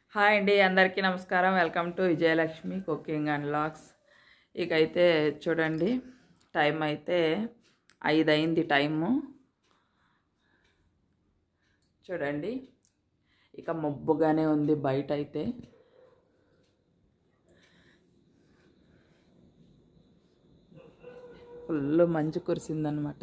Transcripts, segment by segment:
hi అండి అందరికీ నమస్కారం welcome to Vijayalakshmi cooking and logs ఇక అయితే చూడండి టైం అయితే ఐదు అయింది టైము చూడండి ఇక మబ్బుగానే ఉంది బయట అయితే ఫుల్ మంచు కురిసిందనమాట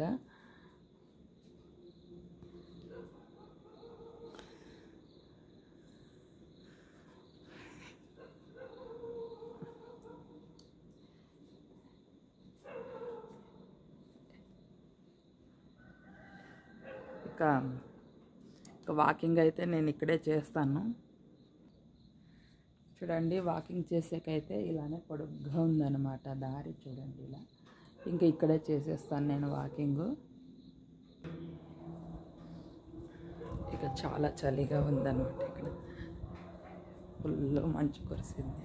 ఇక ఇక వాకింగ్ అయితే నేను ఇక్కడే చేస్తాను చూడండి వాకింగ్ చేసేకైతే ఇలానే పొడుగ్గా ఉందన్నమాట దారి చూడండి ఇలా ఇంకా ఇక్కడే చేసేస్తాను నేను వాకింగ్ ఇక చాలా చలిగా ఉందన్నమాట ఇక్కడ ఫుల్ మంచు కురిసింది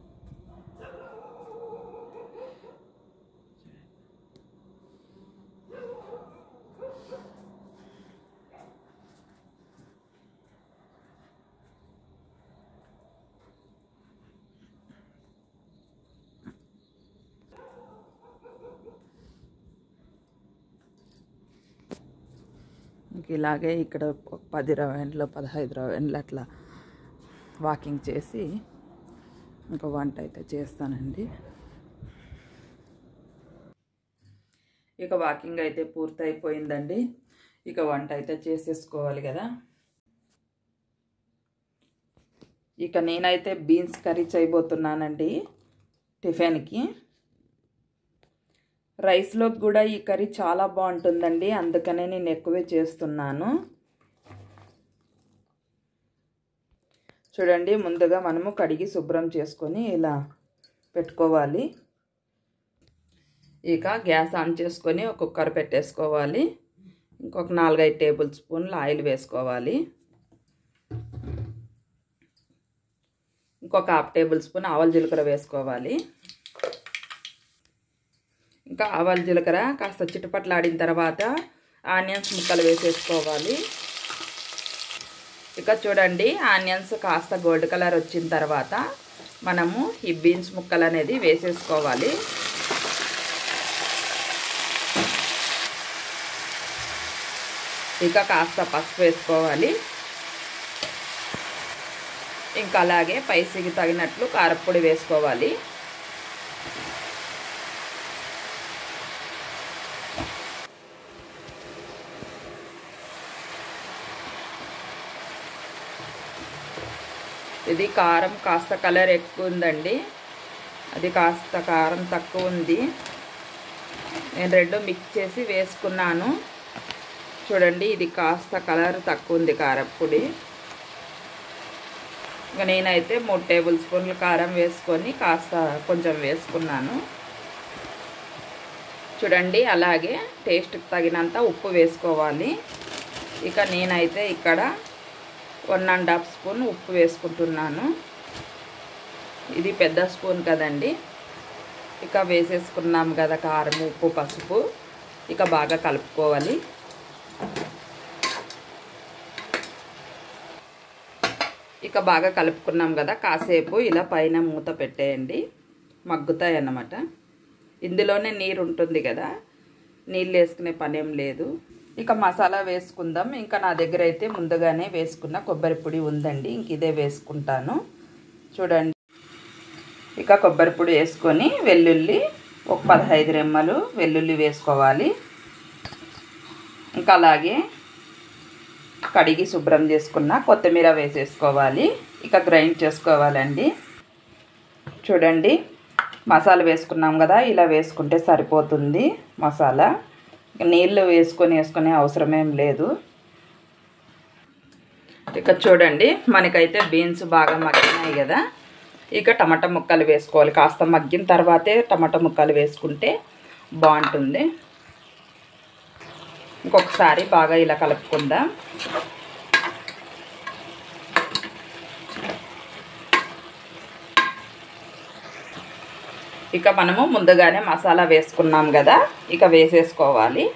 ఇంక ఇలాగే ఇక్కడ ఒక పది రౌండ్లు పదహైదు రౌండ్లు అట్లా వాకింగ్ చేసి ఇంకా వంట అయితే చేస్తానండి ఇక వాకింగ్ అయితే పూర్తయిపోయిందండి ఇక వంట అయితే చేసేసుకోవాలి కదా ఇక నేనైతే బీన్స్ కర్రీ చేయబోతున్నానండి టిఫిన్కి రైస్లోకి కూడా ఈ కర్రీ చాలా బాగుంటుందండి అందుకనే నేను ఎక్కువే చేస్తున్నాను చూడండి ముందుగా మనము కడిగి శుభ్రం చేసుకొని ఇలా పెట్టుకోవాలి ఇక గ్యాస్ ఆన్ చేసుకొని ఒక కుక్కర్ పెట్టేసుకోవాలి ఇంకొక నాలుగైదు టేబుల్ స్పూన్లు ఆయిల్ వేసుకోవాలి ఇంకొక హాఫ్ టేబుల్ స్పూన్ ఆవల జీలకర్ర వేసుకోవాలి ఇంకా ఆవాల జీలకర్ర కాస్త చిటపట్లాడిన తర్వాత ఆనియన్స్ ముక్కలు వేసేసుకోవాలి ఇక చూడండి ఆనియన్స్ కాస్త గోల్డ్ కలర్ వచ్చిన తర్వాత మనము ఈ బీన్స్ ముక్కలు అనేది వేసేసుకోవాలి ఇక కాస్త పసుపు వేసుకోవాలి ఇంకా అలాగే పైసికి తగినట్లు కారపొడి వేసుకోవాలి ఇది కారం కాస్త కలర్ ఎక్కువ ఉందండి అది కాస్త కారం తక్కువ ఉంది నేను రెండు మిక్స్ చేసి వేసుకున్నాను చూడండి ఇది కాస్త కలర్ తక్కువ ఉంది కారప్పొడి ఇంకా నేనైతే మూడు టేబుల్ స్పూన్లు కారం వేసుకొని కాస్త కొంచెం వేసుకున్నాను చూడండి అలాగే టేస్ట్కి తగినంత ఉప్పు వేసుకోవాలి ఇక నేనైతే ఇక్కడ వన్ అండ్ హాఫ్ స్పూన్ ఉప్పు వేసుకుంటున్నాను ఇది పెద్ద స్పూన్ కదండి ఇక వేసేసుకున్నాం కదా కారం ఉప్పు పసుపు ఇక బాగా కలుపుకోవాలి ఇక బాగా కలుపుకున్నాం కదా కాసేపు ఇలా పైన మూత పెట్టేయండి మగ్గుతాయి అన్నమాట ఇందులోనే నీరు ఉంటుంది కదా నీళ్ళు వేసుకునే పని ఏం లేదు ఇక మసాలా వేసుకుందాం ఇంకా నా దగ్గర అయితే ముందుగానే వేసుకున్న కొబ్బరి పొడి ఉందండి ఇంక ఇదే వేసుకుంటాను చూడండి ఇక కొబ్బరి పొడి వేసుకొని వెల్లుల్లి ఒక పదహైదు రెమ్మలు వెల్లుల్లి వేసుకోవాలి ఇంకా అలాగే కడిగి శుభ్రం చేసుకున్న కొత్తిమీర వేసేసుకోవాలి ఇక గ్రైండ్ చేసుకోవాలండి చూడండి మసాలా వేసుకున్నాం కదా ఇలా వేసుకుంటే సరిపోతుంది మసాలా నీళ్ళు వేసుకొని వేసుకునే అవసరమేం లేదు ఇక చూడండి మనకైతే బీన్స్ బాగా మగ్గినాయి కదా ఇక టమాటా ముక్కలు వేసుకోవాలి కాస్త మగ్గిన తర్వాతే టమాటా ముక్కలు వేసుకుంటే బాగుంటుంది ఇంకొకసారి బాగా ఇలా కలుపుకుందాం ఇక మనము ముందుగానే మసాలా వేసుకున్నాం కదా ఇక వేసేసుకోవాలి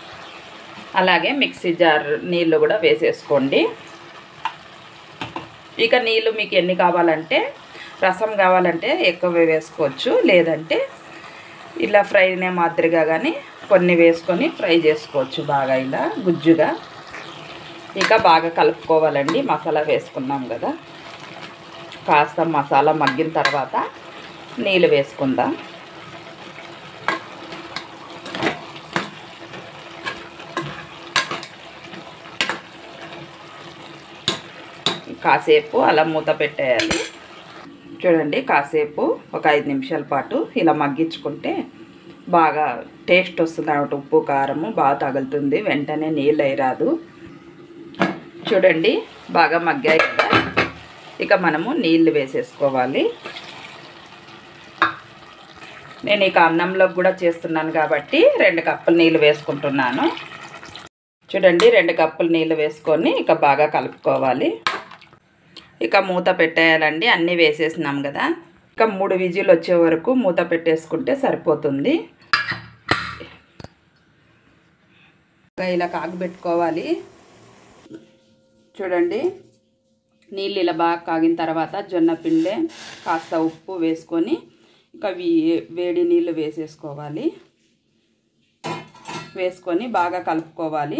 అలాగే మిక్సీ జార్ నీళ్ళు కూడా వేసేసుకోండి ఇక నీళ్ళు మీకు ఎన్ని కావాలంటే రసం కావాలంటే ఎక్కువ వేసుకోవచ్చు లేదంటే ఇలా ఫ్రైనే మాదిరిగా కానీ కొన్ని వేసుకొని ఫ్రై చేసుకోవచ్చు బాగా ఇలా గుజ్జుగా ఇక బాగా కలుపుకోవాలండి మసాలా వేసుకున్నాం కదా కాస్త మసాలా మగ్గిన తర్వాత నీళ్ళు వేసుకుందాం కాసేపు అలా మూత పెట్టేయాలి చూడండి కాసేపు ఒక ఐదు నిమిషాల పాటు ఇలా మగ్గించుకుంటే బాగా టేస్ట్ వస్తుంది అన్నమాట ఉప్పు కారము బాగా తగులుతుంది వెంటనే నీళ్ళు అయ్యరాదు చూడండి బాగా మగ్గాయి కదా ఇక మనము నీళ్ళు వేసేసుకోవాలి నేను ఇక అన్నంలోకి కూడా చేస్తున్నాను కాబట్టి రెండు కప్పులు నీళ్ళు వేసుకుంటున్నాను చూడండి రెండు కప్పులు నీళ్ళు వేసుకొని ఇక బాగా కలుపుకోవాలి ఇక మూత పెట్టేయాలండి అన్నీ వేసేసినాం కదా ఇక మూడు విజిల్ వచ్చే వరకు మూత పెట్టేసుకుంటే సరిపోతుంది ఇలా కాగబెట్టుకోవాలి చూడండి నీళ్ళు ఇలా బాగా కాగిన తర్వాత జొన్న పిండి కాస్త ఉప్పు వేసుకొని ఇక వేడి నీళ్ళు వేసేసుకోవాలి వేసుకొని బాగా కలుపుకోవాలి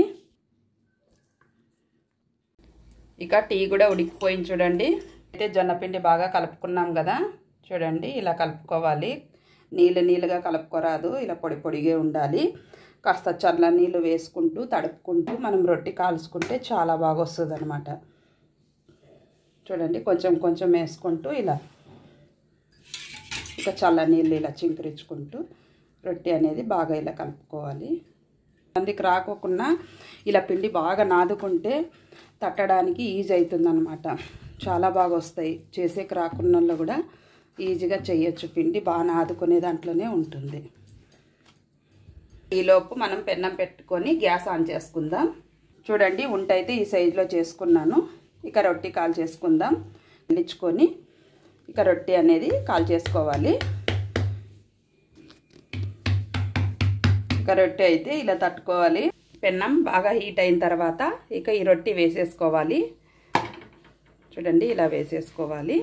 ఇక టీ కూడా ఉడికిపోయింది చూడండి అయితే జొన్నపిండి బాగా కలుపుకున్నాం కదా చూడండి ఇలా కలుపుకోవాలి నీళ్ళు నీళ్ళుగా కలుపుకోరాదు ఇలా పొడి పొడిగే ఉండాలి కాస్త చల్ల నీళ్ళు వేసుకుంటూ తడుపుకుంటూ మనం రొట్టి కాల్చుకుంటే చాలా బాగా వస్తుంది అనమాట చూడండి కొంచెం కొంచెం వేసుకుంటూ ఇలా ఇక చల్ల నీళ్ళు ఇలా చింకరించుకుంటూ రొట్టె అనేది బాగా ఇలా కలుపుకోవాలి మందికి రాకోకుండా ఇలా పిండి బాగా నాదుకుంటే తట్టడానికి ఈజీ అవుతుంది అనమాట చాలా బాగా వస్తాయి చేసేకి రాకుండా కూడా ఈజీగా చేయొచ్చు పిండి బాగా నాదుకునే దాంట్లోనే ఉంటుంది ఈలోపు మనం పెన్నం పెట్టుకొని గ్యాస్ ఆన్ చేసుకుందాం చూడండి ఉంట అయితే ఈ సైజులో చేసుకున్నాను ఇక రొట్టి కాల్ చేసుకుందాం వెళ్ళించుకొని ఇక రొట్టి అనేది కాల్ చేసుకోవాలి ఇక రొట్టె అయితే ఇలా తట్టుకోవాలి పెన్నం బాగా హీట్ అయిన తర్వాత ఇక ఈ రొట్టి వేసేసుకోవాలి చూడండి ఇలా వేసేసుకోవాలి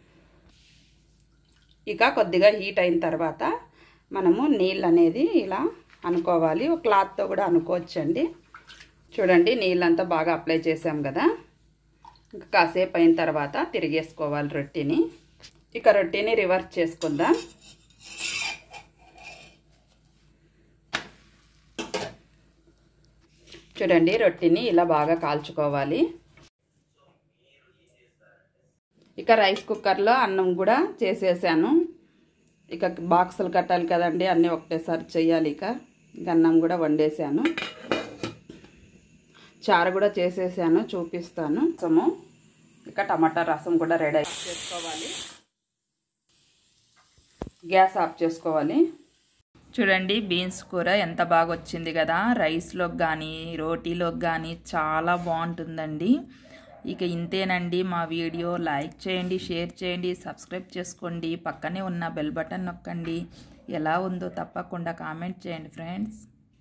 ఇక కొద్దిగా హీట్ అయిన తర్వాత మనము నీళ్ళు అనేది ఇలా అనుకోవాలి ఒక క్లాత్తో కూడా అనుకోవచ్చండి చూడండి నీళ్ళంతా బాగా అప్లై చేసాం కదా ఇంకా కాసేపు అయిన తర్వాత తిరిగేసుకోవాలి రొట్టిని ఇక రొట్టిని రివర్స్ చేసుకుందాం చూడండి రొట్టిని ఇలా బాగా కాల్చుకోవాలి ఇక రైస్ కుక్కర్లో అన్నం కూడా చేసేసాను ఇక బాక్సులు కట్టాలి కదండి అన్నీ ఒకటేసారి చెయ్యాలి ఇక ఇక అన్నం కూడా వండేసాను చారు కూడా చేసేసాను చూపిస్తాను రసము ఇక టమాటా రసం కూడా రెడీ చేసుకోవాలి గ్యాస్ ఆఫ్ చేసుకోవాలి చూడండి బీన్స్ కూర ఎంత బాగా వచ్చింది కదా రైస్లోకి కానీ రోటీలోకి కానీ చాలా బాగుంటుందండి ఇక ఇంతేనండి మా వీడియో లైక్ చేయండి షేర్ చేయండి సబ్స్క్రైబ్ చేసుకోండి పక్కనే ఉన్న బెల్ బటన్ నొక్కండి ఎలా ఉందో తప్పకుండా కామెంట్ చేయండి ఫ్రెండ్స్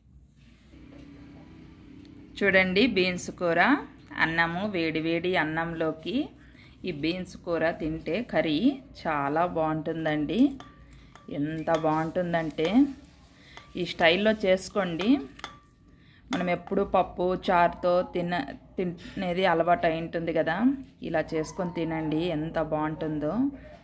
చూడండి బీన్స్ కూర అన్నము వేడివేడి అన్నంలోకి ఈ బీన్స్ కూర తింటే కర్రీ చాలా బాగుంటుందండి ఎంత బాగుంటుందంటే ఈ స్టైల్లో చేసుకోండి మనం ఎప్పుడు పప్పు చారుతో తిన తినేది అలవాటు అయి ఉంటుంది కదా ఇలా చేసుకొని తినండి ఎంత బాగుంటుందో